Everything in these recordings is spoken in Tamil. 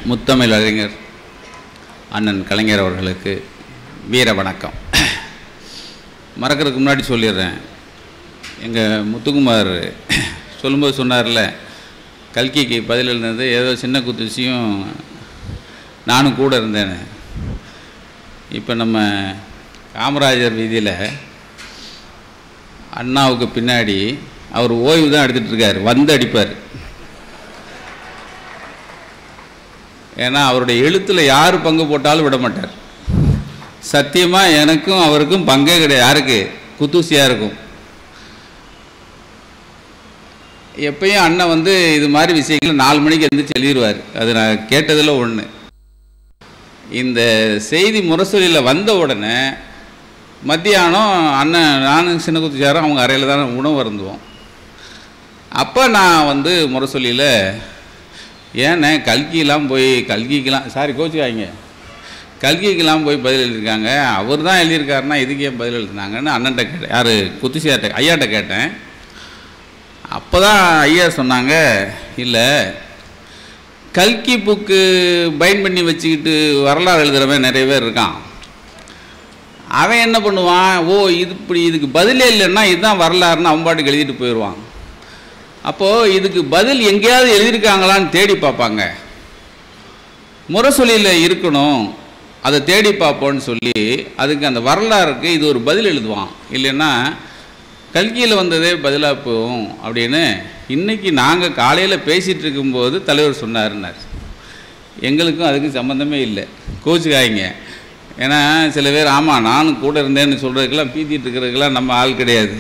முத்தமிழ் அறிஞர் அண்ணன் கலைஞர் அவர்களுக்கு வீர வணக்கம் மறக்கிறதுக்கு முன்னாடி சொல்லிடுறேன் எங்கள் முத்துக்குமார் சொல்லும்போது சொன்னார்ல கல்கிக்கு பதில் எழுந்தது ஏதோ சின்ன குத்துசியும் நானும் கூட இருந்தேன்னு இப்போ நம்ம காமராஜர் வீதியில் அண்ணாவுக்கு பின்னாடி அவர் ஓய்வு தான் எடுத்துகிட்டு இருக்கார் வந்து அடிப்பார் ஏன்னா அவருடைய எழுத்தில் யார் பங்கு போட்டாலும் விட மாட்டார் சத்தியமாக எனக்கும் அவருக்கும் பங்கே கிடையாது யாருக்கு குத்தூசியாக இருக்கும் எப்பயும் அண்ணன் வந்து இது மாதிரி விஷயங்களை நாலு மணிக்கு எழுந்திரிச்சு எழுதிடுவார் அது நான் கேட்டதில் ஒன்று இந்த செய்தி முரசொலியில் வந்த உடனே மத்தியானம் அண்ணன் நானும் சின்ன குத்துச்சாரும் அவங்க அறையில் தான் உணவு அருந்துவோம் அப்போ நான் வந்து முரசொலியில் ஏண்ணே கல்கிலாம் போய் கல்கிக்கெலாம் சாரி கோச்சுக்காய்ங்க கல்கிக்கெலாம் போய் பதில் எழுதியிருக்காங்க அவர் தான் எழுதியிருக்காருன்னா இதுக்கு ஏன் பதில் எழுதினாங்கன்னு அண்ணன்ட்ட கேட்டேன் யார் குத்துசியார்ட்ட ஐயாட்ட கேட்டேன் அப்போ தான் ஐயா சொன்னாங்க இல்லை கல்கி புக்கு பைன் பண்ணி வச்சுக்கிட்டு வரலாறு எழுதுகிறவன் நிறைய பேர் இருக்கான் அவன் என்ன பண்ணுவான் ஓ இது இப்படி இதுக்கு பதிலே இல்லைன்னா இதுதான் வரலாறுன்னு அவன் பாட்டுக்கு எழுதிட்டு போயிடுவான் அப்போது இதுக்கு பதில் எங்கேயாவது எழுதியிருக்காங்களான்னு தேடி பார்ப்பாங்க முரசொலியில் இருக்கணும் அதை தேடி பார்ப்போன்னு சொல்லி அதுக்கு அந்த வரலாறுக்கு இது ஒரு பதில் எழுதுவான் இல்லைன்னா கல்கியில் வந்ததே பதிலாக போகும் அப்படின்னு இன்றைக்கி நாங்கள் காலையில் பேசிகிட்டு இருக்கும்போது தலைவர் சொன்னாருன்னார் எங்களுக்கும் அதுக்கும் சம்மந்தமே இல்லை கோச்சுக்காய்ங்க ஏன்னா சில பேர் ஆமாம் நானும் கூட இருந்தேன்னு சொல்கிறதுக்கெல்லாம் பீத்திட்டு இருக்கிறதுக்கெல்லாம் நம்ம ஆள் கிடையாது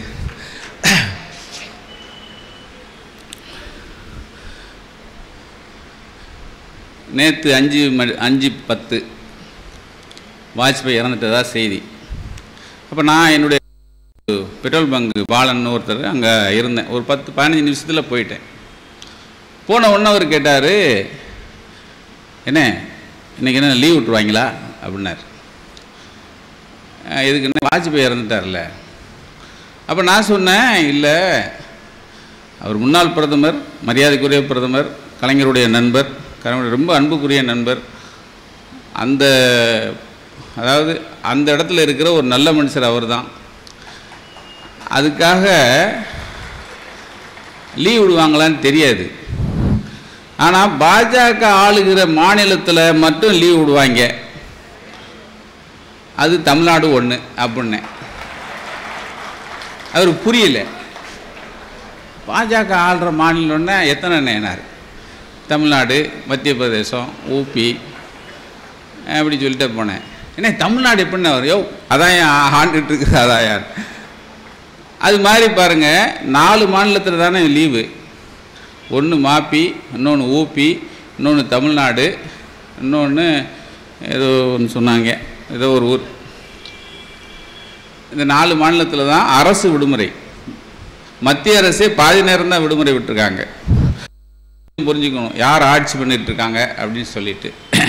நேற்று அஞ்சு மணி அஞ்சு பத்து வாஜ்பாய் இறந்துட்டதா செய்தி அப்போ நான் என்னுடைய பெட்ரோல் பங்கு பாலன் ஒருத்தர் அங்கே இருந்தேன் ஒரு பத்து பதினஞ்சு நிமிஷத்தில் போயிட்டேன் போன உடனே அவர் கேட்டார் என்ன இன்றைக்கி என்ன லீவ் விட்டுருவாங்களா அப்படின்னார் இதுக்கு என்ன வாஜ்பாய் இறந்துட்டார்ல அப்போ நான் சொன்னேன் இல்லை அவர் முன்னாள் பிரதமர் மரியாதைக்குரிய பிரதமர் கலைஞருடைய நண்பர் கலைஞருடைய ரொம்ப அன்புக்குரிய நண்பர் அந்த அதாவது அந்த இடத்துல இருக்கிற ஒரு நல்ல மனுஷர் அவர் தான் அதுக்காக லீவ் விடுவாங்களான்னு தெரியாது ஆனால் பாஜக ஆளுகிற மாநிலத்தில் மட்டும் லீவ் விடுவாங்க அது தமிழ்நாடு ஒன்று அப்படின்னேன் அவருக்கு புரியல பாஜக ஆள்ற மாநிலம்னா எத்தனை நேனார் தமிழ்நாடு மத்திய பிரதேசம் ஊபி அப்படி சொல்லிட்டே போனேன் என்ன தமிழ்நாடு எப்படின்னா வரும் யோ அதான் ஆண்டுட்டு இருக்குது அதான் யார் அது மாதிரி பாருங்கள் நாலு மாநிலத்தில் தானே லீவு ஒன்று மாப்பி இன்னொன்று ஊபி இன்னொன்று தமிழ்நாடு இன்னொன்று ஏதோ ஒன்று சொன்னாங்க ஏதோ ஒரு ஊர் இந்த நாலு மாநிலத்தில் தான் அரசு விடுமுறை மத்திய அரசே பாதி நேரம் தான் விடுமுறை விட்டுருக்காங்க புரிஞ்சுக்கணும் யார் ஆட்சி பண்ணிட்டு இருக்காங்க அப்படின்னு சொல்லிட்டு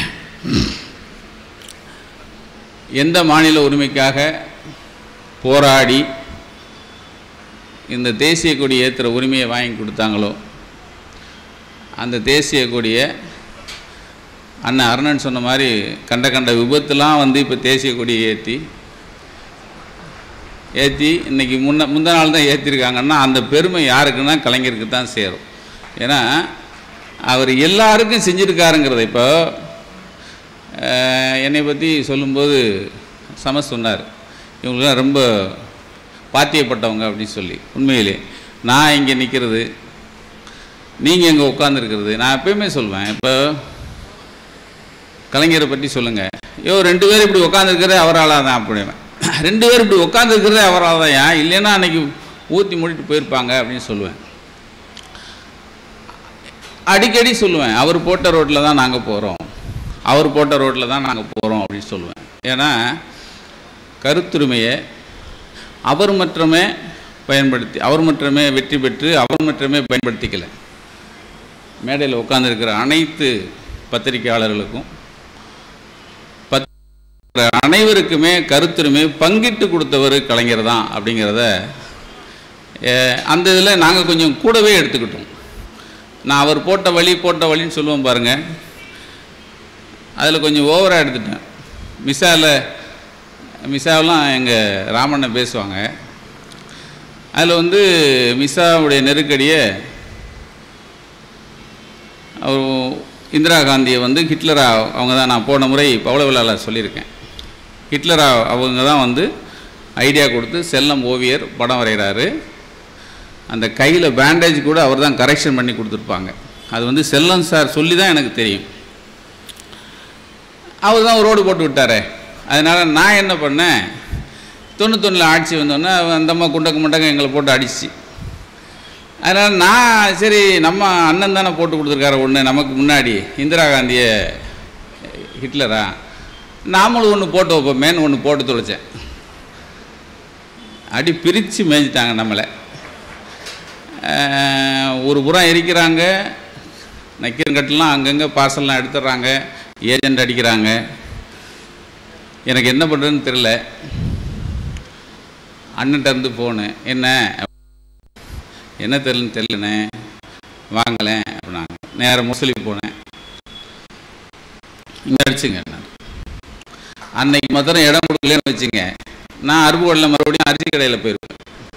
எந்த மாநில உரிமைக்காக போராடி இந்த தேசிய கொடி ஏற்றுற உரிமையை வாங்கி கொடுத்தாங்களோ அந்த தேசிய கொடியை அண்ணன் அருணன் சொன்ன மாதிரி கண்ட கண்ட விபத்துலாம் வந்து இப்போ தேசிய கொடியை ஏற்றி ஏற்றி இன்றைக்கி முன்ன முந்த நாள் தான் ஏற்றிருக்காங்கன்னா அந்த பெருமை யாருக்குன்னா கலைஞருக்கு தான் சேரும் ஏன்னா அவர் எல்லாருக்கும் செஞ்சுருக்காருங்கிறத இப்போ என்னை பற்றி சொல்லும்போது சம சொன்னார் இவங்களாம் ரொம்ப பாத்தியப்பட்டவங்க அப்படின்னு சொல்லி உண்மையிலே நான் இங்கே நிற்கிறது நீங்கள் இங்கே உட்காந்துருக்கிறது நான் எப்பயுமே சொல்வேன் இப்போ கலைஞரை பற்றி சொல்லுங்கள் ஐயோ ரெண்டு பேரும் இப்படி உட்காந்துருக்கிறதே அவரால் தான் அப்படிவேன் ரெண்டு பேர் இப்படி உட்காந்துருக்கிறதே அவரால் தான் ஏன் இல்லைன்னா அன்றைக்கி ஊற்றி மூடிட்டு போயிருப்பாங்க அப்படின்னு சொல்லுவேன் அடிக்கடி சொல்லுவேன் அவர் போட்ட ரோட்டில் தான் நாங்கள் போகிறோம் அவர் போட்ட ரோட்டில் தான் நாங்கள் போகிறோம் அப்படின்னு சொல்லுவேன் ஏன்னா கருத்துரிமையை அவர் மட்டுமே பயன்படுத்தி அவர் மட்டுமே வெற்றி பெற்று அவர் மட்டுமே பயன்படுத்திக்கல மேடையில் உட்காந்துருக்கிற அனைத்து பத்திரிகையாளர்களுக்கும் பத் அனைவருக்குமே கருத்துரிமை பங்கிட்டு கொடுத்தவர் கலைஞர் தான் அப்படிங்கிறத அந்த இதில் நாங்கள் கொஞ்சம் கூடவே எடுத்துக்கிட்டோம் நான் அவர் போட்ட வழி போட்ட வழின்னு சொல்லுவோம் பாருங்கள் அதில் கொஞ்சம் ஓவராக எடுத்துட்டேன் மிசாவில் மிசாவெலாம் எங்கள் ராமண்ணன் பேசுவாங்க அதில் வந்து மிசாவுடைய நெருக்கடியை அவர் இந்திரா காந்தியை வந்து ஹிட்லரா அவங்க தான் நான் போன முறை பவள விழாவில் சொல்லியிருக்கேன் ஹிட்லரா அவங்க தான் வந்து ஐடியா கொடுத்து செல்லம் ஓவியர் படம் வரைகிறாரு அந்த கையில் பேண்டேஜ் கூட அவர் தான் கரெக்ஷன் பண்ணி கொடுத்துருப்பாங்க அது வந்து செல்லம் சார் சொல்லி தான் எனக்கு தெரியும் அவர் தான் ரோடு போட்டு விட்டாரே அதனால் நான் என்ன பண்ணேன் தொண்ணூத்தொன்னில் ஆட்சி வந்தோடனே அந்தம்மா குண்டக்க முண்டக்க எங்களை போட்டு அடிச்சு அதனால் நான் சரி நம்ம அண்ணன் தானே போட்டு கொடுத்துருக்காரு ஒன்று நமக்கு முன்னாடி இந்திரா காந்தியை ஹிட்லரா நாமளும் ஒன்று போட்டு வைப்போமேன்னு ஒன்று போட்டு தொலைச்சேன் அடி பிரித்து மேய்ஞ்சிட்டாங்க நம்மளை அஹ், ஒரு புறம் எரிக்கிறாங்க நக்கீரங்கட்டெலாம் அங்கங்கே பார்சல்லாம் எடுத்துடுறாங்க ஏஜெண்ட் அடிக்கிறாங்க எனக்கு என்ன பண்ணுறதுன்னு தெரில அண்ணன்ட்ட இருந்து போனேன் என்ன என்ன தெரியலன்னு தெரியலண்ணே வாங்கலேன் அப்படின்னாங்க நேராக முசலி போனேன் இங்கே அடிச்சுங்க நான் அன்னைக்கு மாத்திரம் இடம் கொடுக்கலன்னு வச்சுங்க நான் அருப்புக்கடலில் மறுபடியும் அரிசி கடையில் போயிருப்பேன்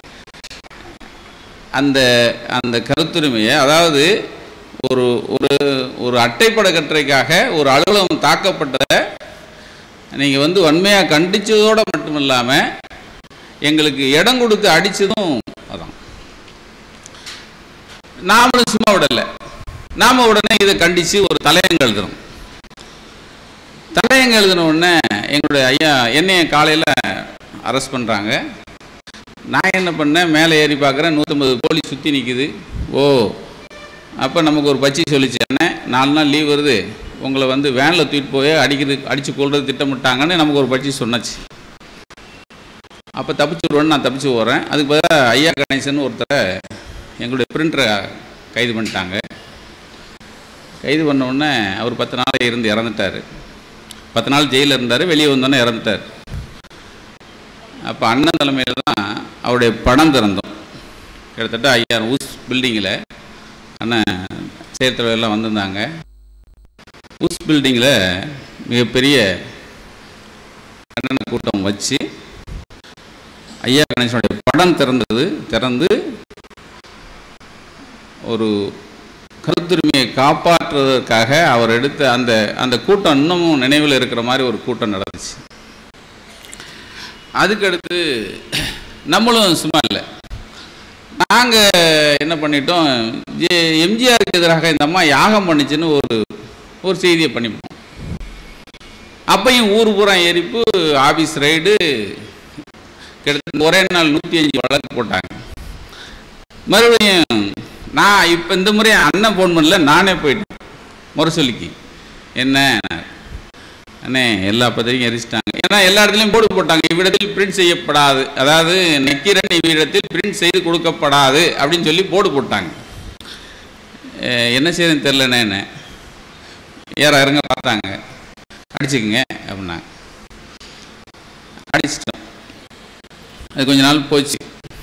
அந்த அந்த கருத்துரிமையை அதாவது ஒரு ஒரு ஒரு அட்டைப்பட கட்டுரைக்காக ஒரு அலுவலகம் தாக்கப்பட்டதை நீங்கள் வந்து வன்மையாக கண்டிச்சதோடு மட்டும் இல்லாமல் எங்களுக்கு இடம் கொடுத்து அடித்ததும் அதான் நாமளும் சும்மா விடலை நாம உடனே இதை கண்டித்து ஒரு தலையங்க எழுதுறோம் தலையங்க எழுதின உடனே எங்களுடைய ஐயா என்னைய காலையில் அரெஸ்ட் பண்ணுறாங்க நான் என்ன பண்ணேன் மேலே ஏறி பார்க்குறேன் நூற்றம்பது போலீஸ் சுற்றி நிற்குது ஓ அப்போ நமக்கு ஒரு பச்சி சொல்லிச்சு அண்ணே நாலு நாள் லீவ் வருது உங்களை வந்து வேனில் தூக்கிட்டு போய் அடிக்கிறது அடித்து கொள்றது திட்டமிட்டாங்கன்னு நமக்கு ஒரு பச்சி சொன்னாச்சு அப்போ தப்பிச்சு விடுவேன்னு நான் தப்பிச்சு போகிறேன் அதுக்கு பதிலாக ஐயா கணேசன் ஒருத்தரை எங்களுடைய பிரிண்டரை கைது பண்ணிட்டாங்க கைது பண்ண உடனே அவர் பத்து நாள் இருந்து இறந்துட்டார் பத்து நாள் ஜெயிலில் இருந்தார் வெளியே வந்தோடனே இறந்துட்டார் அப்போ அண்ணன் தலைமையில் தான் அவருடைய படம் திறந்தோம் கிட்டத்தட்ட ஐயாயிரம் ஊஸ் பில்டிங்கில் அண்ணன் சேர்த்தலைவர் எல்லாம் வந்திருந்தாங்க ஊஸ் பில்டிங்கில் மிகப்பெரிய கண்டன கூட்டம் வச்சு ஐயா கணேசனுடைய படம் திறந்தது திறந்து ஒரு கருத்துரிமையை காப்பாற்றுவதற்காக அவர் எடுத்த அந்த அந்த கூட்டம் இன்னமும் நினைவில் இருக்கிற மாதிரி ஒரு கூட்டம் நடந்துச்சு அதுக்கடுத்து நம்மளும் சும்மா இல்லை நாங்கள் என்ன பண்ணிட்டோம் ஜே- எம்ஜிஆருக்கு எதிராக இந்த அம்மா யாகம் பண்ணுச்சுன்னு ஒரு ஒரு செய்தியை பண்ணிவிட்டோம் அப்பையும் ஊர் பூரா எரிப்பு ஆபீஸ் ரைடு கிட்டத்தட்ட ஒரே நாள் நூற்றி அஞ்சு வழக்கு போட்டாங்க மறுபடியும் நான் இப்போ இந்த முறை அண்ணன் ஃபோன் பண்ணல நானே போயிட்டேன் முரசொலிக்கு என்ன அண்ணே எல்லா பத்திரிகையும் எரிச்சிட்டாங்க ஏன்னா எல்லா இடத்துலையும் போர்டு போட்டாங்க இவ்விடத்தில் பிரிண்ட் செய்யப்படாது அதாவது நக்கீரன் இவ்விடத்தில் பிரிண்ட் செய்து கொடுக்கப்படாது அப்படின்னு சொல்லி போர்டு போட்டாங்க அஹ் என்ன செய்யுதுன்னு தெரிலண்ணே என்ன ஏற இறங்க பார்த்தாங்க அடிச்சுக்குங்க அப்படின்னாங்க அடிச்சிட்டோம் அது கொஞ்ச நாள் போச்சு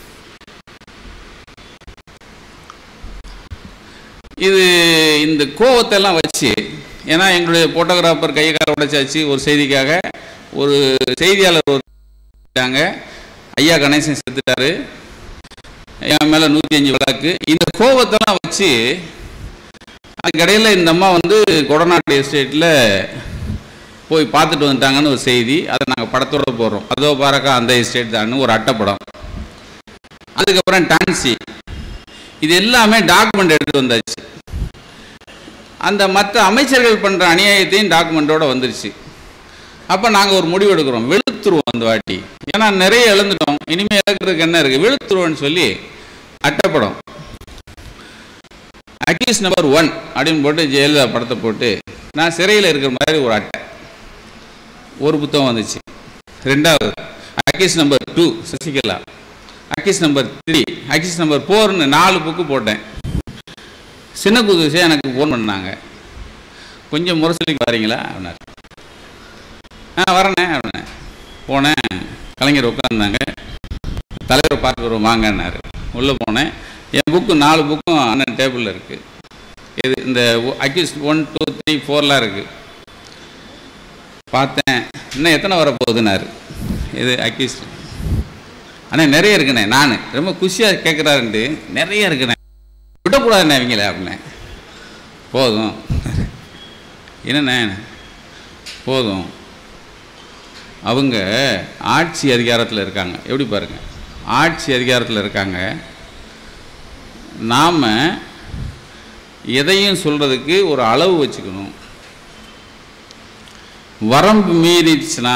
இது இந்த கோவத்தெல்லாம் வச்சு ஏன்னா எங்களுடைய ஃபோட்டோகிராஃபர் கையை கால உடைச்சாச்சு ஒரு செய்திக்காக ஒரு செய்தியாளர் ஒருத்தாங்க ஐயா கணேசன் செத்துட்டாரு என் மேலே நூற்றி அஞ்சு வழக்கு இந்த கோவத்தெல்லாம் வச்சு அதுக்கடையில் இந்த அம்மா வந்து கொடநாட்டு எஸ்டேட்டில் போய் பார்த்துட்டு வந்துட்டாங்கன்னு ஒரு செய்தி அதை நாங்கள் படத்தோட போடுறோம் அதோ பாரக்கா அந்த எஸ்டேட் தான் ஒரு அட்டைப்படம் அதுக்கப்புறம் டான்சி இது எல்லாமே டாக்குமெண்ட் எடுத்து வந்தாச்சு அந்த மற்ற அமைச்சர்கள் பண்ணுற அநியாயத்தையும் டாக்குமெண்ட்டோட வந்துருச்சு அப்போ நாங்கள் ஒரு முடிவு எடுக்கிறோம் வெளுத்துருவோம் அந்த வாட்டி ஏன்னா நிறைய இழந்துட்டோம் இனிமேல் இழக்கிறதுக்கு என்ன இருக்குது வெளுத்துருவோன்னு சொல்லி அட்டைப்படம் அக்யூஸ் நம்பர் ஒன் அப்படின்னு போட்டு ஜெயலலிதா படத்தை போட்டு நான் சிறையில் இருக்கிற மாதிரி ஒரு அட்டை ஒரு புத்தகம் வந்துச்சு ரெண்டாவது accused number two Sasikala accused number three accused number ஃபோர்னு நாலு புக்கு போட்டேன் சின்ன புதுசே எனக்கு ஃபோன் பண்ணாங்க கொஞ்சம் முரசொலிக்கு வரீங்களா அப்படின்னாரு ஆ வரேண்ணே அப்படின்னேன் போனேன் கலைஞர் உட்காந்துருந்தாங்க தலைவரை பார்த்து வருவோம் வாங்கன்னாரு உள்ளே போனேன் என் புக்கு நாலு புக்கும் அண்ணன் டேபிளில் இருக்குது இது இந்த அக்யூஸ் ஒன் டூ த்ரீ ஃபோர்லாம் இருக்குது பார்த்தேன் இன்னும் எத்தனை வரப்போகுதுன்னாரு இது அக்யூஸ்ட் அண்ணே நிறைய இருக்குண்ணே நான் ரொம்ப குஷியாக கேட்குறாருன்ட்டு நிறைய இருக்குண்ணே விடக்கூடாதுண்ணே அவங்கள அப்படின்னே போதும் என்னண்ணே போதும் அவங்க ஆட்சி அதிகாரத்தில் இருக்காங்க எப்படி பாருங்க ஆட்சி அதிகாரத்தில் இருக்காங்க நாம் எதையும் சொல்கிறதுக்கு ஒரு அளவு வச்சுக்கணும் வரம்பு மீறிடுச்சுன்னா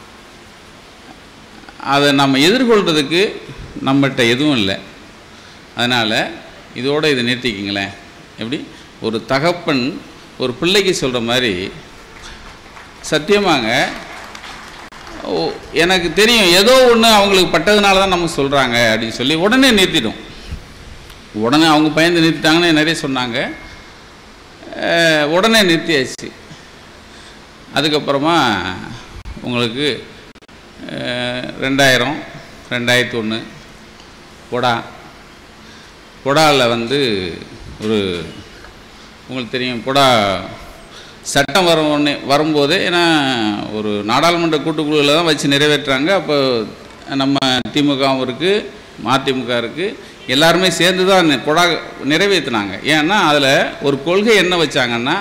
அதை நம்ம எதிர்கொள்கிறதுக்கு நம்மகிட்ட எதுவும் இல்லை அதனால் இதோடு இதை நிறுத்திக்கிங்களேன் எப்படி ஒரு தகப்பன் ஒரு பிள்ளைக்கு சொல்கிற மாதிரி சத்தியமாங்க ஓ எனக்கு தெரியும் ஏதோ ஒன்று அவங்களுக்கு பட்டதுனால தான் நம்ம சொல்கிறாங்க அப்படின்னு சொல்லி உடனே நிறுத்திடும் உடனே அவங்க பயந்து நிறுத்திட்டாங்கன்னு நிறைய சொன்னாங்க அஹ், உடனே நிறுத்தியாச்சு அதுக்கப்புறமா உங்களுக்கு அஹ், ரெண்டாயிரம் ரெண்டாயிரத்தி ஒன்று பொடா பொடாவில் வந்து ஒரு உங்களுக்கு தெரியும் பொடா சட்டம் வரும் ஒன்று வரும்போது ஏன்னா ஒரு நாடாளுமன்ற கூட்டுக்குழுவில் தான் வச்சு நிறைவேற்றுறாங்க அப்போ நம்ம திமுகவும் இருக்குது மதிமுக இருக்குது எல்லாருமே சேர்ந்து தான் நி- கொடா நிறைவேற்றினாங்க ஏன்னா அதில் ஒரு கொள்கை என்ன வச்சாங்கன்னா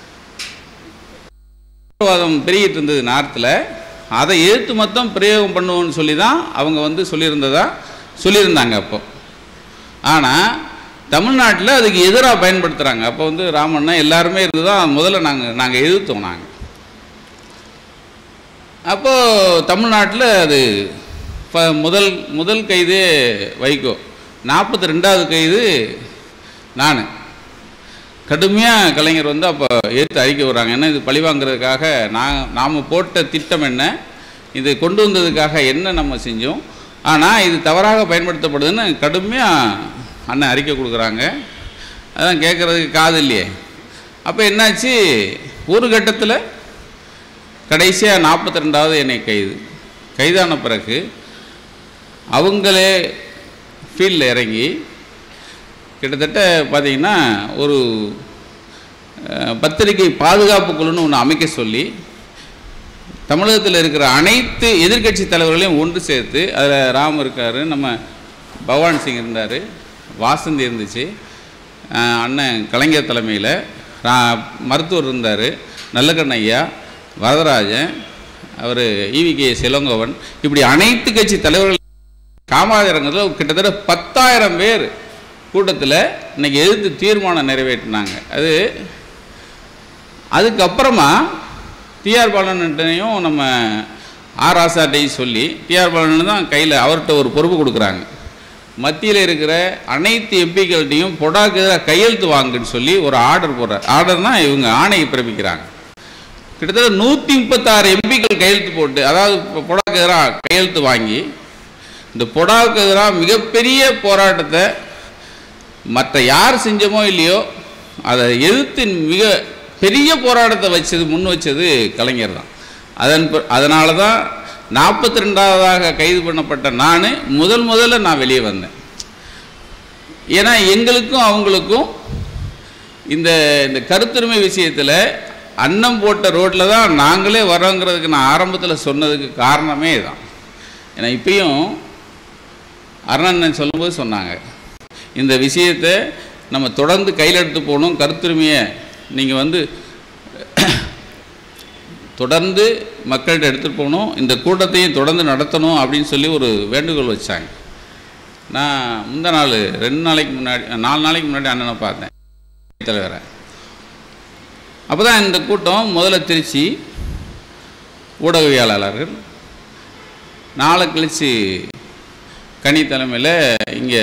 தீவிரவாதம் பெருகிட்டு இருந்தது நார்த்தில் அதை எதிர்த்து மொத்தம் பிரயோகம் பண்ணுவோம்னு சொல்லி தான் அவங்க வந்து சொல்லியிருந்ததா சொல்லியிருந்தாங்க அப்போ ஆனால் தமிழ்நாட்டில் அதுக்கு எதிராக பயன்படுத்துகிறாங்க அப்போ வந்து ராமண்ணா எல்லாருமே இருந்து தான் முதல்ல நாங்கள் நாங்கள் எதிர்த்தோம் நாங்கள் அப்போது தமிழ்நாட்டில் அது இப்போ முதல் முதல் கைது வைகோ நாற்பத்தி ரெண்டாவது கைது நான் கடுமையாக கலைஞர் வந்து அப்போ ஏற்று அறிக்கை விடுறாங்க ஏன்னா இது பழி வாங்குறதுக்காக நான் நாம் போட்ட திட்டம் என்ன இது கொண்டு வந்ததுக்காக என்ன நம்ம செஞ்சோம் ஆனால் இது தவறாக பயன்படுத்தப்படுதுன்னு கடுமையாக அண்ணன் அறிக்கை கொடுக்குறாங்க அதான் கேட்குறதுக்கு காது இல்லையே அப்போ என்னாச்சு ஒரு கட்டத்தில் கடைசியாக நாற்பத்தி ரெண்டாவது என்னை கைது கைதான பிறகு அவங்களே ஃபீல்டில் இறங்கி கிட்டத்தட்ட பார்த்தீங்கன்னா ஒரு அஹ், பத்திரிகை பாதுகாப்பு குழுன்னு ஒன்று அமைக்க சொல்லி தமிழகத்தில் இருக்கிற அனைத்து எதிர்க்கட்சி தலைவர்களையும் ஒன்று சேர்த்து அதில் ராம் இருக்கார் நம்ம பவான் சிங் இருந்தார் வாசந்தி இருந்துச்சு அஹ், அண்ணன் கலைஞர் தலைமையில் ரா மருத்துவர் இருந்தார் நல்லக்கண்ண ஐயா வரதராஜன் அவர் ஈவிகே சிலங்கோவன் இப்படி அனைத்து கட்சி தலைவர்கள் காமாதிரங்கத்தில் கிட்டத்தட்ட பத்தாயிரம் பேர் கூட்டத்தில் இன்னைக்கு எதிர்த்து தீர்மானம் நிறைவேற்றினாங்க அது அதுக்கப்புறமா டிஆர் பாலன்ட்டையும் நம்ம ஆர் ஆசாட்டையும் சொல்லி டிஆர் பாலன் தான் கையில் அவர்கிட்ட ஒரு பொறுப்பு கொடுக்குறாங்க மத்தியில் இருக்கிற அனைத்து எம்பிக்கள்கிட்டையும் பொடாக்கு எதிராக கையெழுத்து வாங்குன்னு சொல்லி ஒரு ஆர்டர் போடுறார் ஆர்டர்னால் இவங்க ஆணையை பிறப்பிக்கிறாங்க கிட்டத்தட்ட நூற்றி முப்பத்தாறு எம்பிக்கள் கையெழுத்து போட்டு அதாவது இப்போ பொடாக்கு எதிராக கையெழுத்து வாங்கி இந்த பொடாவுக்கு எதிராக மிகப்பெரிய போராட்டத்தை மற்ற யார் செஞ்சோமோ இல்லையோ அதை எதிர்த்து மிக பெரிய போராட்டத்தை வச்சது முன் வச்சது கலைஞர் தான் அதன் அதனால தான் நாற்பத்தி ரெண்டாவதாக கைது பண்ணப்பட்ட நான் முதல் முதல்ல நான் வெளியே வந்தேன் ஏன்னா எங்களுக்கும் அவங்களுக்கும் இந்த இந்த கருத்துரிமை விஷயத்தில் அன்னம் போட்ட ரோட்டில் தான் நாங்களே வரோங்கிறதுக்கு நான் ஆரம்பத்தில் சொன்னதுக்கு காரணமே தான் ஏன்னா இப்பயும் அருணண்ணன் சொல்லும்போது சொன்னாங்க இந்த விஷயத்தை நம்ம தொடர்ந்து கையில் எடுத்து போகணும் கருத்துரிமையை நீங்கள் வந்து தொடர்ந்து மக்கள்கிட்ட எடுத்துகிட்டு போகணும் இந்த கூட்டத்தையும் தொடர்ந்து நடத்தணும் அப்படின்னு சொல்லி ஒரு வேண்டுகோள் வச்சாங்க நான் முந்த நாள் ரெண்டு நாளைக்கு முன்னாடி நாலு நாளைக்கு முன்னாடி அண்ணனை பார்த்தேன் தலைவரை அப்போ தான் இந்த கூட்டம் முதல்ல திருச்சி ஊடகவியலாளர்கள் நாளை கழித்து கனி தலைமையில் இங்கே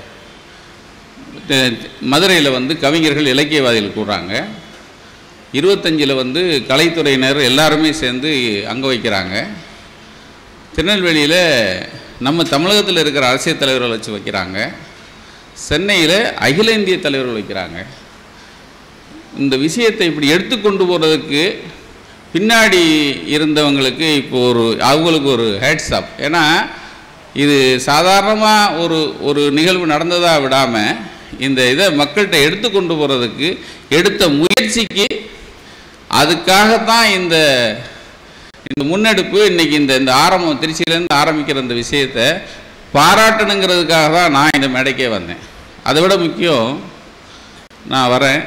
மதுரையில் வந்து கவிஞர்கள் இலக்கியவாதிகள் கூடுறாங்க இருபத்தஞ்சில் வந்து கலைத்துறையினர் எல்லாருமே சேர்ந்து அங்கே வைக்கிறாங்க திருநெல்வேலியில் நம்ம தமிழகத்தில் இருக்கிற அரசியல் தலைவர்கள் வச்சு வைக்கிறாங்க சென்னையில் அகில இந்திய தலைவர்கள் வைக்கிறாங்க இந்த விஷயத்தை இப்படி எடுத்து கொண்டு போகிறதுக்கு பின்னாடி இருந்தவங்களுக்கு இப்போ ஒரு அவங்களுக்கு ஒரு ஹேட்ஸ் அப் ஏன்னா இது சாதாரணமாக ஒரு ஒரு நிகழ்வு நடந்ததாக விடாமல் இந்த இதை மக்கள்கிட்ட எடுத்து கொண்டு போகிறதுக்கு எடுத்த முயற்சிக்கு அதுக்காகத்தான் இந்த இந்த முன்னெடுப்பு இன்னைக்கு இந்த இந்த ஆரம்பம் திருச்சியிலேருந்து ஆரம்பிக்கிற இந்த விஷயத்தை பாராட்டணுங்கிறதுக்காக தான் நான் இந்த மேடைக்கே வந்தேன் அதை விட முக்கியம் நான் வரேன்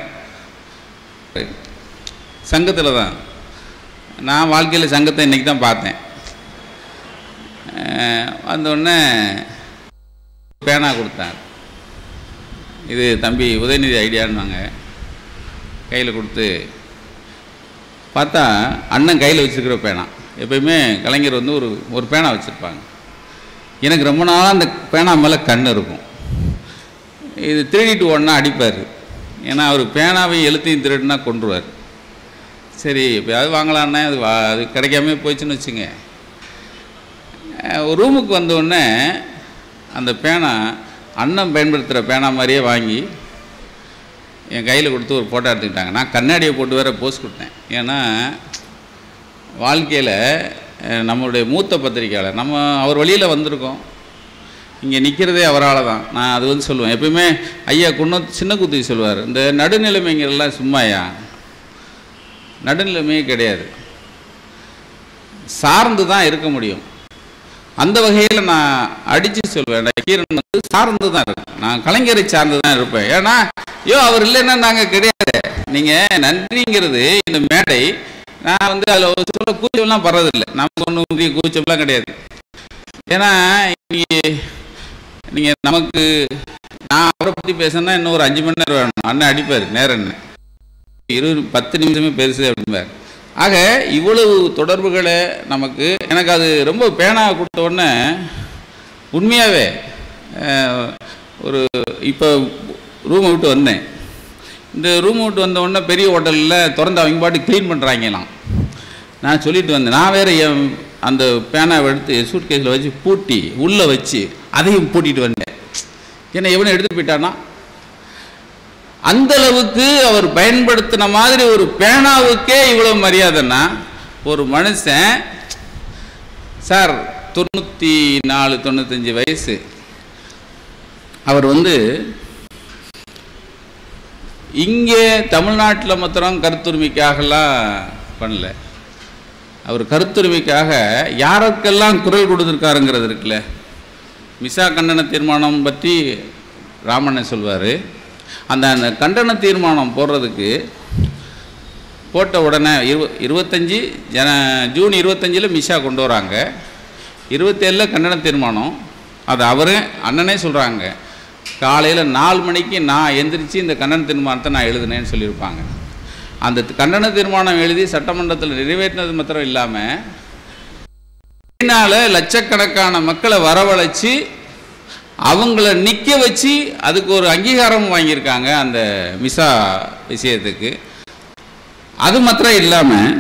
சங்கத்தில் தான் நான் வாழ்க்கையில் சங்கத்தை இன்றைக்கி தான் பார்த்தேன் அஹ் வந்தோடனே பேனா கொடுத்தார் இது தம்பி உதயநிதி ஐடியான்னாங்க கையில் கொடுத்து பார்த்தா அண்ணன் கையில் வச்சுருக்கிற பேனா எப்பயுமே கலைஞர் வந்து ஒரு ஒரு பேனா வச்சுருப்பாங்க எனக்கு ரொம்ப நாளாக அந்த பேனா மேலே கண் இருக்கும் இது திருடிட்டு ஓடனா அடிப்பார் ஏன்னா அவர் பேனாவையும் எழுத்தையும் திருடுனா கொண்டுருவார் சரி எப்பயாவது வாங்கலான்னே அது வா அது கிடைக்காம போயிடுச்சுன்னு வச்சுங்க அஹ் ஒரு ரூமுக்கு வந்த உடனே அந்த பேனா அண்ணன் பயன்படுத்துகிற பேனா மாதிரியே வாங்கி என் கையில் கொடுத்து ஒரு ஃபோட்டோ எடுத்துக்கிட்டாங்க நான் கண்ணாடியை போட்டு வேற போஸ் கொடுத்தேன் ஏன்னா வாழ்க்கையில் அஹ், நம்மளுடைய மூத்த பத்திரிக்கையாளர் நம்ம அவர் வழியில் வந்திருக்கோம் இங்கே நிற்கிறதே அவரால் தான் நான் அது வந்து சொல்லுவேன் எப்பயுமே ஐயா குன்ன சின்ன குத்தி சொல்லுவார் இந்த நடுநிலைமைங்கிறதெல்லாம் சும்மாயா நடுநிலைமையே கிடையாது சார்ந்து தான் இருக்க முடியும் அந்த வகையில் நான் அடித்து சொல்வேன் நக்கீரன் வந்து சார்ந்து தான் இருக்கும் நான் கலைஞரை சார்ந்து தான் இருப்பேன் ஏன்னா ஐயோ அவர் இல்லைன்னா நாங்கள் கிடையாது நீங்கள் நன்றிங்கிறது இந்த மேடை நான் வந்து அதில் சொல்ல கூச்சம்லாம் படுறதில்லை நமக்கு ஒன்றும் பெரிய கூச்சம்லாம் கிடையாது ஏன்னா நீங்கள் நீங்கள் நமக்கு நான் அவரை பற்றி பேசணும்னா இன்னும் ஒரு அஞ்சு மணி நேரம் வேணும் அண்ணன் அடிப்பார் நேரம் என்ன இருபது பத்து நிமிஷமே பெருசு அப்படிம்பார் ஆக இவ்வளவு தொடர்புகளை நமக்கு எனக்கு அது ரொம்ப பேனா கொடுத்த உடனே உண்மையாகவே ஒரு இப்போ ரூமை விட்டு வந்தேன் இந்த ரூமை விட்டு வந்த உடனே பெரிய ஹோட்டலில் திறந்து அவங்க பாட்டு க்ளீன் பண்ணுறாங்களாம் நான் சொல்லிட்டு வந்தேன் நான் வேற என் அந்த பேனாவை எடுத்து சூட் கேஸில் வச்சு பூட்டி உள்ளே வச்சு அதையும் பூட்டிட்டு வந்தேன் ஏன்னா எவனை எடுத்து போயிட்டானா அந்த அளவுக்கு அவர் பயன்படுத்தின மாதிரி ஒரு பேனாவுக்கே இவ்வளவு மரியாதைன்னா ஒரு மனுஷன் சார் தொண்ணூற்றி நாலு தொண்ணூத்தஞ்சு வயசு அவர் வந்து இங்கே தமிழ்நாட்டில் மாத்திரம் கருத்துரிமைக்காகலாம் பண்ணல அவர் கருத்துரிமைக்காக யாருக்கெல்லாம் குரல் கொடுத்துருக்காருங்கிறது இருக்குல்ல மிசா கண்டன தீர்மானம் பற்றி ராமண்ணன் சொல்வார் அந்த அந்த கண்டன தீர்மானம் போடுறதுக்கு போட்ட உடனே இருவ இருபத்தஞ்சி ஜன ஜூன் இருபத்தஞ்சில் மிஷா கொண்டு வராங்க இருபத்தேழில் கண்டன தீர்மானம் அது அவரே அண்ணனே சொல்கிறாங்க காலையில் நாலு மணிக்கு நான் எந்திரிச்சு இந்த கண்டன தீர்மானத்தை நான் எழுதுனேன்னு சொல்லியிருப்பாங்க அந்த கண்டன தீர்மானம் எழுதி சட்டமன்றத்தில் நிறைவேற்றினது மாத்திரம் இல்லாமல் இதனால் லட்சக்கணக்கான மக்களை வரவழைச்சு அவங்கள நிற்க வச்சு அதுக்கு ஒரு அங்கீகாரம் வாங்கியிருக்காங்க அந்த மிசா விஷயத்துக்கு அது மாத்திரம் இல்லாமல்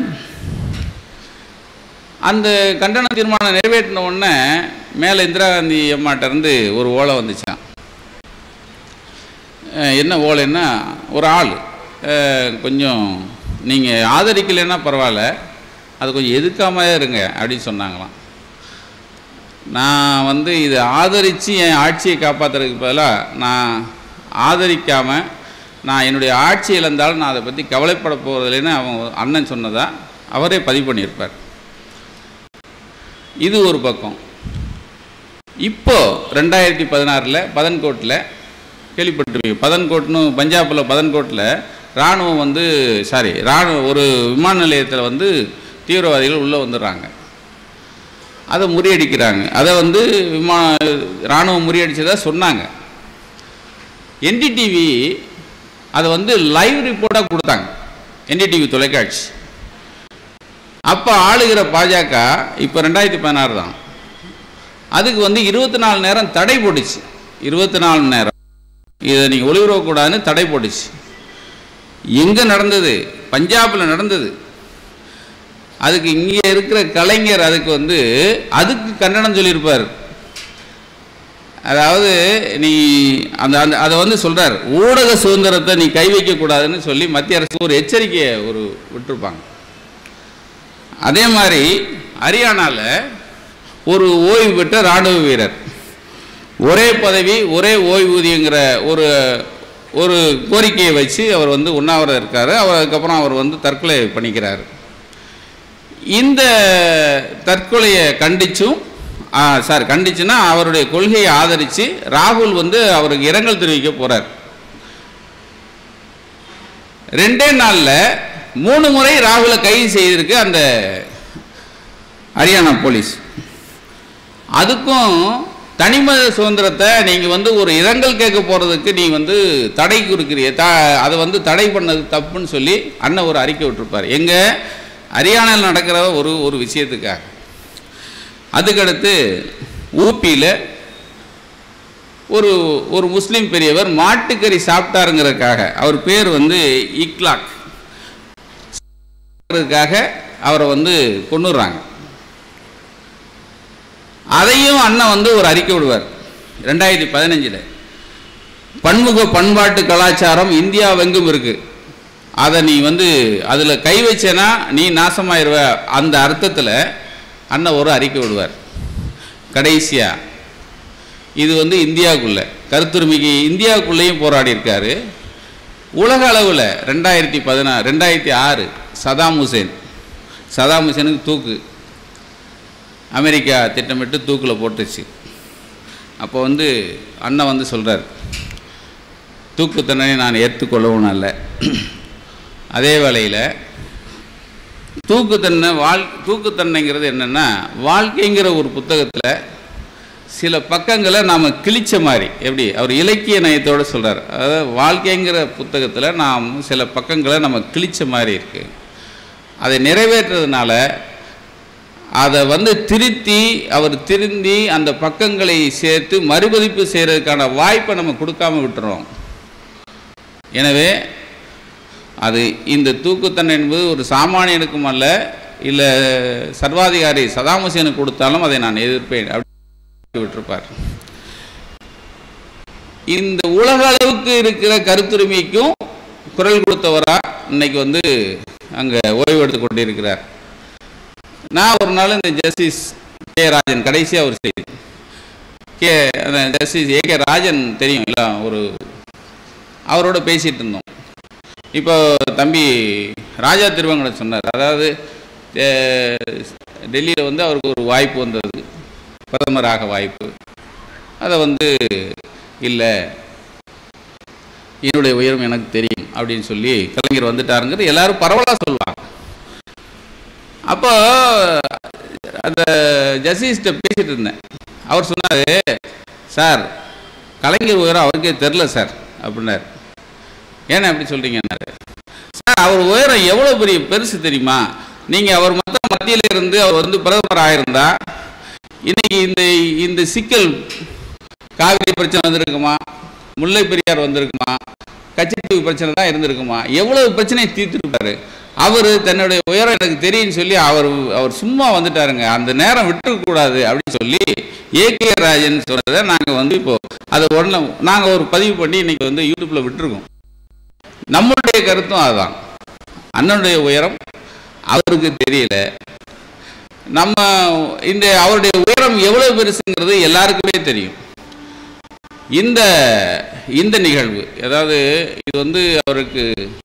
அந்த கண்டன தீர்மானம் நிறைவேற்றின உடனே மேலே இந்திரா காந்தி அம்மாட்ட இருந்து ஒரு ஓலை வந்துச்சான் அஹ் என்ன ஓலைன்னா ஒரு ஆள் அஹ் கொஞ்சம் நீங்கள் ஆதரிக்கலைன்னா பரவாயில்ல அது கொஞ்சம் எதுக்காமலே இருங்க அப்படின்னு சொன்னாங்களாம் நான் வந்து இதை ஆதரித்து என் ஆட்சியை காப்பாற்றுறதுக்கு பதிலாக நான் ஆதரிக்காமல் நான் என்னுடைய ஆட்சி இழந்தாலும் நான் அதை பற்றி கவலைப்பட போவதில்லைன்னு அவன் அண்ணன் சொன்னதா அவரே பதிவு பண்ணியிருப்பார் இது ஒரு பக்கம் இப்போ ரெண்டாயிரத்தி பதினாறில் பதன்கோட்டில் கேள்விப்பட்டிருப்பீங்க பதன்கோட்னு பஞ்சாபில் பதன்கோட்டில் இராணுவம் வந்து சாரி இராணுவ ஒரு விமான நிலையத்தில் வந்து தீவிரவாதிகள் உள்ளே வந்துடுறாங்க அதை முறியடிக்கிறாங்க அதை வந்து விமான இராணுவம் முறியடிச்சதா சொன்னாங்க என்டிடிவி அதை வந்து லைவ் ரிப்போர்ட்டாக கொடுத்தாங்க என்டிடிவி தொலைக்காட்சி அப்போ ஆளுகிற பாஜக இப்போ ரெண்டாயிரத்தி பதினாறு தான் அதுக்கு வந்து இருபத்தி நாலு நேரம் தடை போட்டுச்சு இருபத்தி நாலு நேரம் இதை நீங்கள் ஒளிபரப்பக்கூடாதுன்னு தடை போட்டுச்சு எங்கே நடந்தது பஞ்சாபில் நடந்தது அதுக்கு இங்கே இருக்கிற கலைஞர் அதுக்கு வந்து அதுக்கு கண்டனம் சொல்லியிருப்பார் அதாவது நீ அந்த அந்த அதை வந்து சொல்கிறார் ஊடக சுதந்திரத்தை நீ கை வைக்கக்கூடாதுன்னு சொல்லி மத்திய அரசு ஒரு எச்சரிக்கையை ஒரு விட்டுருப்பாங்க அதே மாதிரி ஹரியானாவில் ஒரு ஓய்வு பெற்ற இராணுவ வீரர் ஒரே பதவி ஒரே ஓய்வூதியங்கிற ஒரு ஒரு கோரிக்கையை வச்சு அவர் வந்து உண்ணாவிரதம் இருக்கார் அவர் அதுக்கப்புறம் அவர் வந்து தற்கொலை பண்ணிக்கிறார் இந்த தற்கொலையை கண்டிச்சும் சார் கண்டிச்சுன்னா அவருடைய கொள்கையை ஆதரித்து ராகுல் வந்து அவருக்கு இரங்கல் தெரிவிக்க போகிறார் ரெண்டே நாளில் மூணு முறை ராகுலை கைது செய்திருக்கு அந்த ஹரியானா போலீஸ் அதுக்கும் தனிமத சுதந்திரத்தை நீங்கள் வந்து ஒரு இரங்கல் கேட்க போகிறதுக்கு நீ வந்து தடை கொடுக்குறிய த அதை வந்து தடை பண்ணது தப்புன்னு சொல்லி அண்ணன் ஒரு அறிக்கை விட்டுருப்பார் எங்கே ஹரியானாவில் நடக்கிற ஒரு ஒரு விஷயத்துக்காக அதுக்கடுத்து ஊப்பியில் ஒரு ஒரு முஸ்லீம் பெரியவர் மாட்டுக்கறி சாப்பிட்டாருங்கிறதுக்காக அவர் பேர் வந்து இக்லாக் க்காக அவரை வந்து கொண்டுறாங்க அதையும் அண்ணன் வந்து ஒரு அறிக்கை விடுவார் ரெண்டாயிரத்தி பதினஞ்சில் பன்முக பண்பாட்டு கலாச்சாரம் இந்தியாவெங்கும் இருக்கு அதை நீ வந்து அதில் கை வச்சேனா நீ நாசமாயிருவ அந்த அர்த்தத்தில் அண்ணன் ஒரு அறிக்கை விடுவார் கடைசியாக இது வந்து இந்தியாவுக்குள்ள கருத்துரிமைக்கு இந்தியாவுக்குள்ளேயும் போராடி இருக்காரு உலக அளவில் ரெண்டாயிரத்தி பதினாறு ரெண்டாயிரத்தி ஆறு சதாம் ஹுசேன் சதாம் ஹுசேனுக்கு தூக்கு அமெரிக்கா திட்டமிட்டு தூக்கில் போட்டுச்சு அப்போ வந்து அண்ணன் வந்து சொல்கிறார் தூக்கு தண்டனை நான் ஏற்றுக்கொள்ளவும் அல்ல அதே வேளையில் தூக்கு தண்டனை வாழ் தூக்கு தண்டனைங்கிறது என்னென்னா வாழ்க்கைங்கிற ஒரு புத்தகத்தில் சில பக்கங்களை நாம் கிழிச்ச மாதிரி எப்படி அவர் இலக்கிய நயத்தோடு சொல்கிறார் அதாவது வாழ்க்கைங்கிற புத்தகத்தில் நாம் சில பக்கங்களை நம்ம கிழிச்ச மாதிரி இருக்குது அதை நிறைவேற்றுறதுனால அதை வந்து திருத்தி அவர் திருந்தி அந்த பக்கங்களை சேர்த்து மறுபதிப்பு செய்கிறதுக்கான வாய்ப்பை நம்ம கொடுக்காம விட்டுறோம் எனவே அது இந்த தூக்குத்தண்டனை என்பது ஒரு சாமானியனுக்கும் அல்ல இல்லை சர்வாதிகாரி சதாம் ஹுசேனுக்கு கொடுத்தாலும் அதை நான் எதிர்ப்பேன் அப்படி விட்டிருப்பார் இந்த உலக அளவுக்கு இருக்கிற கருத்துரிமைக்கும் குரல் கொடுத்தவரா இன்னைக்கு வந்து அங்கே ஓய்வு எடுத்து கொண்டிருக்கிறார் நான் ஒரு நாள் இந்த ஜஸ்டிஸ் கே ராஜன் கடைசியாக ஒரு செய்தி கே அந்த ஜஸ்டிஸ் ஏ கே ராஜன் தெரியும் இல்லை ஒரு அவரோட பேசிகிட்டு இருந்தோம் இப்போ தம்பி ராஜா திருவங்கடன் சொன்னார் அதாவது டெல்லியில் வந்து அவருக்கு ஒரு வாய்ப்பு வந்தது பிரதமராக வாய்ப்பு அதை வந்து இல்லை என்னுடைய உயரம் எனக்கு தெரியும் அப்படின்னு சொல்லி கலைஞர் வந்துட்டாருங்கிறது எல்லாரும் பரவலாக சொல்லுவாங்க அப்போ அந்த ஜஸ்டிஸ்கிட்ட பேசிட்டு இருந்தேன் அவர் சொன்னார் சார் கலைஞர் உயரம் அவருக்கே தெரில சார் அப்படின்னாரு ஏன்னா அப்படி சொல்கிறீங்கன்னாரு சார் அவர் உயரம் எவ்வளோ பெரிய பெருசு தெரியுமா நீங்கள் அவர் மொத்தம் மத்தியில் இருந்து அவர் வந்து பிரதமர் ஆயிருந்தா இன்னைக்கு இந்த இந்த சிக்கல் காவிரி பிரச்சனை வந்திருக்குமா முல்லை பெரியார் வந்திருக்குமா கச்சத்தீவு பிரச்சனை தான் இருந்திருக்குமா எவ்வளவு பிரச்சனையை தீர்த்துருப்பாரு அவர் தன்னுடைய உயரம் எனக்கு தெரியும்னு சொல்லி அவர் அவர் சும்மா வந்துட்டாருங்க அந்த நேரம் விட்டுறக்கூடாது அப்படின்னு சொல்லி ஏகே ராஜன் சொன்னதை நாங்கள் வந்து இப்போ அதை உடனே நாங்கள் ஒரு பதிவு பண்ணி இன்னைக்கு வந்து யூடியூப்ல விட்டுருக்கோம் நம்மளுடைய கருத்தும் அதுதான் அண்ணனுடைய உயரம் அவருக்கு தெரியல நம்ம இந்த அவருடைய உயரம் எவ்வளவு பெருசுங்கிறது எல்லாருக்குமே தெரியும் இந்த இந்த நிகழ்வு அதாவது இது வந்து அவருக்கு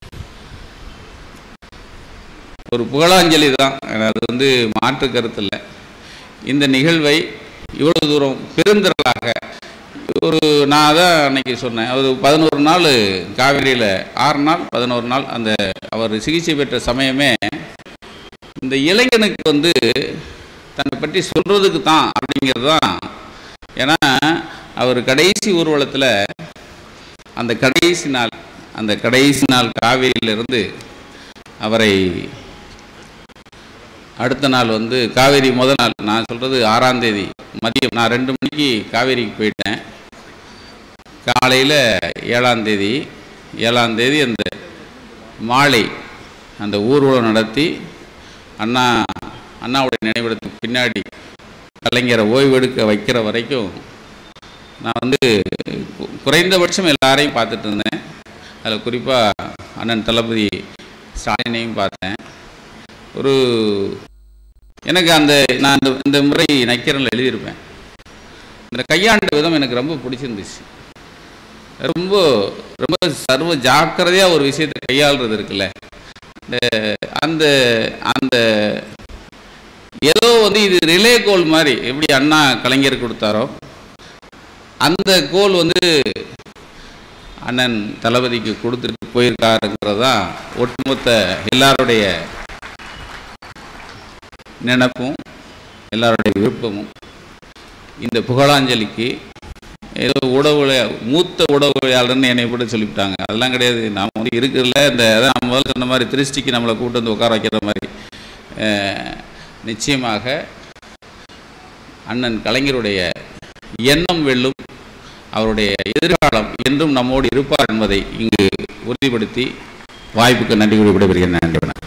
ஒரு புகழாஞ்சலி தான் அது வந்து மாற்று கருத்து இல்லை இந்த நிகழ்வை இவ்வளவு தூரம் பெருந்திரளாக ஒரு நான் தான் அன்னைக்கு சொன்னேன் அது பதினோரு நாள் காவிரியில் ஆறு நாள் பதினோரு நாள் அந்த அவர் சிகிச்சை பெற்ற சமயமே இந்த இளைஞனுக்கு வந்து தன்னை பற்றி சொல்கிறதுக்கு தான் அப்படிங்கிறது தான் ஏன்னா அவர் கடைசி ஊர்வலத்தில் அந்த கடைசி நாள் அந்த கடைசி நாள் காவேரியிலிருந்து அவரை அடுத்த நாள் வந்து காவேரி முதல் நாள் நான் சொல்கிறது ஆறாம் தேதி மதியம் நான் ரெண்டு மணிக்கு காவேரிக்கு போயிட்டேன் காலையில் ஏழாம் தேதி ஏழாம் தேதி அந்த மாலை அந்த ஊர்வலம் நடத்தி அண்ணா அண்ணாவுடைய நினைவிடத்துக்கு பின்னாடி கலைஞரை ஓய்வெடுக்க வைக்கிற வரைக்கும் நான் வந்து கு- குறைந்தபட்சம் எல்லாரையும் பார்த்துட்டு இருந்தேன் அதில் குறிப்பாக அண்ணன் தளபதி ஸ்டாலினையும் பார்த்தேன் ஒரு எனக்கு அந்த நான் இந்த இந்த முறை நக்கீரனில் எழுதியிருப்பேன் இந்த கையாண்ட விதம் எனக்கு ரொம்ப பிடிச்சிருந்துச்சு ரொம்ப ரொம்ப சர்வ ஜாக்கிரதையாக ஒரு விஷயத்தை கையாளுறது இருக்குல்ல இந்த அந்த அந்த வந்து இது ரிலே கோல் மாதிரி எப்படி அண்ணா கலைஞர் கொடுத்தாரோ அந்த கோல் வந்து அண்ணன் தளபதிக்கு கொடுத்துட்டு போயிருக்காருங்கிறது தான் ஒட்டுமொத்த எல்லாருடைய நினப்பும் எல்லாருடைய விருப்பமும் இந்த புகழாஞ்சலிக்கு ஏதோ உடவுல மூத்த உடவுளையாளர்னு என்னை கூட சொல்லிவிட்டாங்க அதெல்லாம் கிடையாது நாம் வந்து இருக்கிறதுல இந்த அதான் நான் முதல்ல சொன்ன மாதிரி திருஷ்டிக்கு நம்மளை கூட்டு வந்து உட்கார வைக்கிற மாதிரி அஹ், நிச்சயமாக அண்ணன் கலைஞருடைய எண்ணம் வெல்லும் அவருடைய எதிர்காலம் என்றும் நம்மோடு இருப்பார் என்பதை இங்கு உறுதிப்படுத்தி வாய்ப்புக்கு நன்றி கூறி விடைபெறுகிறேன் நன்றி வணக்கம்